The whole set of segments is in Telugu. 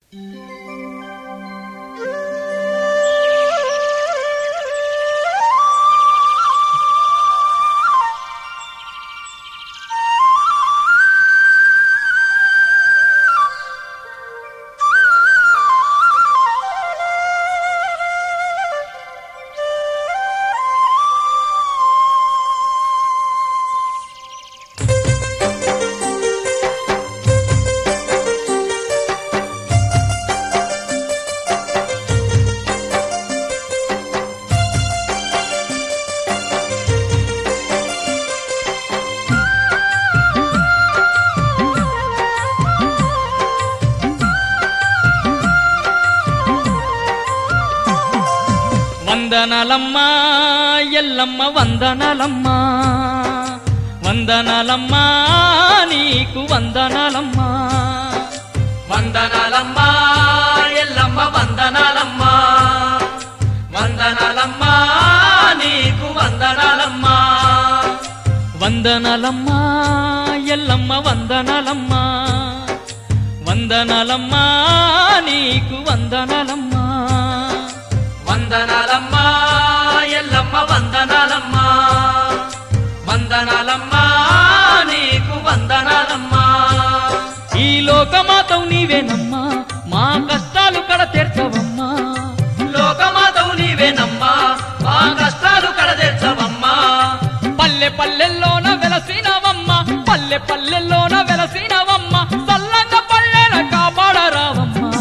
వందనలమ్మా ఎల్లమ్మ వందనలమ్మా వందనలమ్మా నీకు వందనలమ్మా వందనాలమ్మా ఎల్లమ్మ వందనాలమ్మా వందనాలమ్మా నీకు వందనాలమ్మా వందనలమ్మా ఎల్లమ్మ వందనలమ్మా వందనలమ్మా నీకు వందనలమ్మా వందనాలమ్మా ఎల్లమ్మ వందనాలమ్మా వందనాలమ్మా నీకు వందనాలమ్మా ఈ లోకమాతవు నీవేనమ్మా మా కష్టాలు కడ తెరచవమ్మా లోకమాతవు నీవేనమ్మా మా కష్టాలు కడదెచ్చవమ్మా పల్లె పల్లెల్లోన వెలసినవమ్మ పల్లె పల్లెల్లోన వెలసినవమ్మ సల్లంగా పల్లెల కాపాడరావమ్మా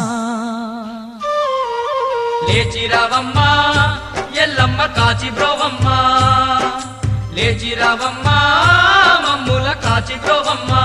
లేచిరావమ్మా ఎల్లమ్మ కాచి బ్రోవమ్మా లేచిరావమ్మా మమ్ముల కాచి బ్రోవమ్మా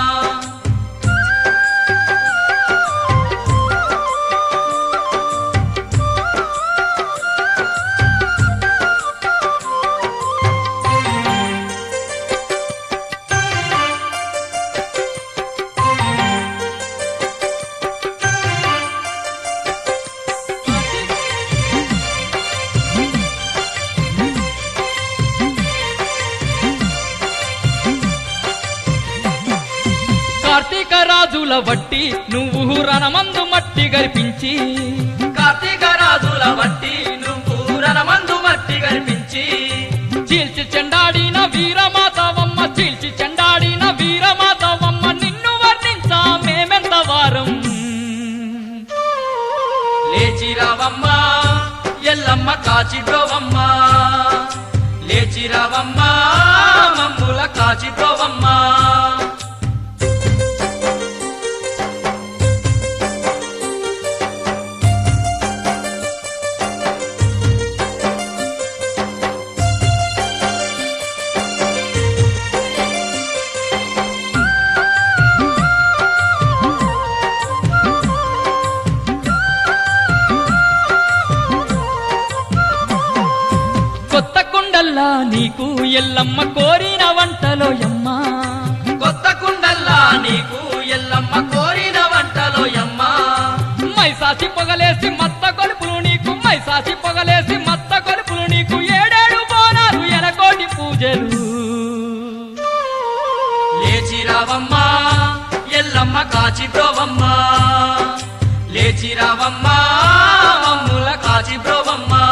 కార్తీక రాజుల వట్టి నువ్వు రణమందు మట్టి గరిపించి కార్తీక రాజుల వట్టి నువ్వు రణమందు మట్టి కనిపించి చీల్చి చెండాడిన వీరమాతవమ్మ చీల్చి చెండాడిన వీరమాతవమ్మ నిన్ను వర్ణించా మేమెంత వారం లేచిరావమ్మా ఎల్లమ్మ కాచి బ్రోవమ్మా లేచిరావమ్మా మమ్ముల కాచి బ్రోవమ్మా కొత్త కుండల్లా నీకు ఎల్లమ్మ కోరిన వంటలో యమ్మా కొత్త కుండల్లా నీకు ఎల్లమ్మ కోరిన వంటలో యమ్మా మైసాసి పొగలేసి మత్త కొలుపులు నీకు మైసాసి పొగలేసి మత్త కొలుపులు నీకు ఏడేడు బోనాలు ఎనకోటి పూజలు లేచిరావమ్మా ఎల్లమ్మ కాచి బ్రోవమ్మా లేచిరావమ్మా మమ్ముల కాచి బ్రోవమ్మా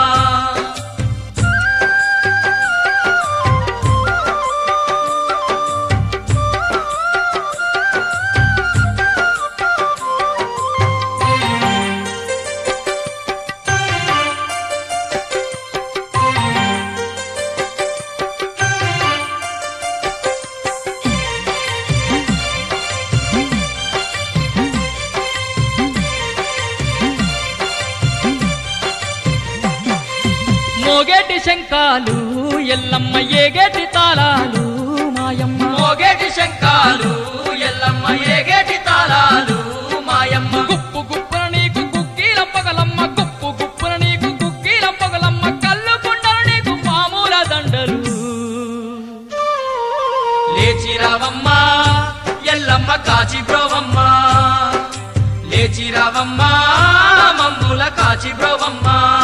మోగేటి శంఖాలు ఎల్లమ్మ ఏగేటి తాళాలు మాయమ్మ మోగేటి శంఖాలు ఎల్లమ్మ ఏగేటి తాళాలు మాయమ్మ గుప్పు గుప్పున నీకు కుక్కీల పగలమ్మ గుప్పు గుప్పున నీకు కుక్కీల పగలమ్మ కళ్ళు కుండలు నీకు పాముల దండలు లేచిరావమ్మా ఎల్లమ్మ కాచి బ్రోవమ్మా లేచిరావమ్మా మమ్ముల కాచి బ్రోవమ్మా